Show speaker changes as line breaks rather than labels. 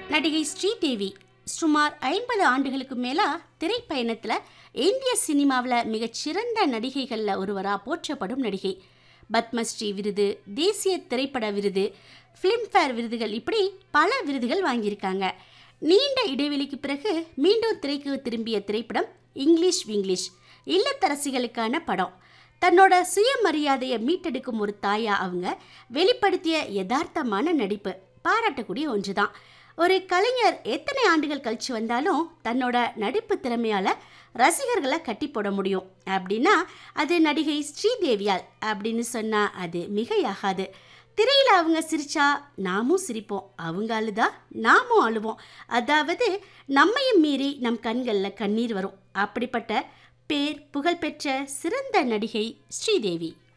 நடிகை ஸ்ரீதேவி சுமார் ஐம்பது ஆண்டுகளுக்கு மேலா திரைப்பயணத்தில் இந்திய சினிமாவில் மிகச்சிறந்த நடிகைகளில் ஒருவராக போற்றப்படும் நடிகை பத்மஸ்ரீ விருது தேசிய திரைப்பட விருது ஃபிலிம்ஃபேர் விருதுகள் இப்படி பல விருதுகள் வாங்கியிருக்காங்க நீண்ட இடைவெளிக்கு பிறகு மீண்டும் திரைக்கு திரும்பிய திரைப்படம் இங்கிலீஷ் விங்கிலீஷ் இல்லத்தரசிகளுக்கான படம் தன்னோட சுயமரியாதையை மீட்டெடுக்கும் ஒரு தாயா அவங்க வெளிப்படுத்திய யதார்த்தமான நடிப்பு பாராட்டக்கூடிய ஒன்றுதான் ஒரு கலைஞர் எத்தனை ஆண்டுகள் கழிச்சு வந்தாலும் தன்னோட நடிப்பு திறமையால ரசிகர்களை கட்டி போட முடியும் அப்படின்னா அது நடிகை ஸ்ரீதேவியால் அப்படின்னு சொன்னா அது மிகையாகாது திரையில அவங்க சிரிச்சா நாமும் சிரிப்போம் அவங்க அழுதா நாமும் அழுவோம் அதாவது நம்மையும் மீறி நம் கண்களில் கண்ணீர் வரும் அப்படிப்பட்ட பேர் புகழ்பெற்ற சிறந்த நடிகை ஸ்ரீதேவி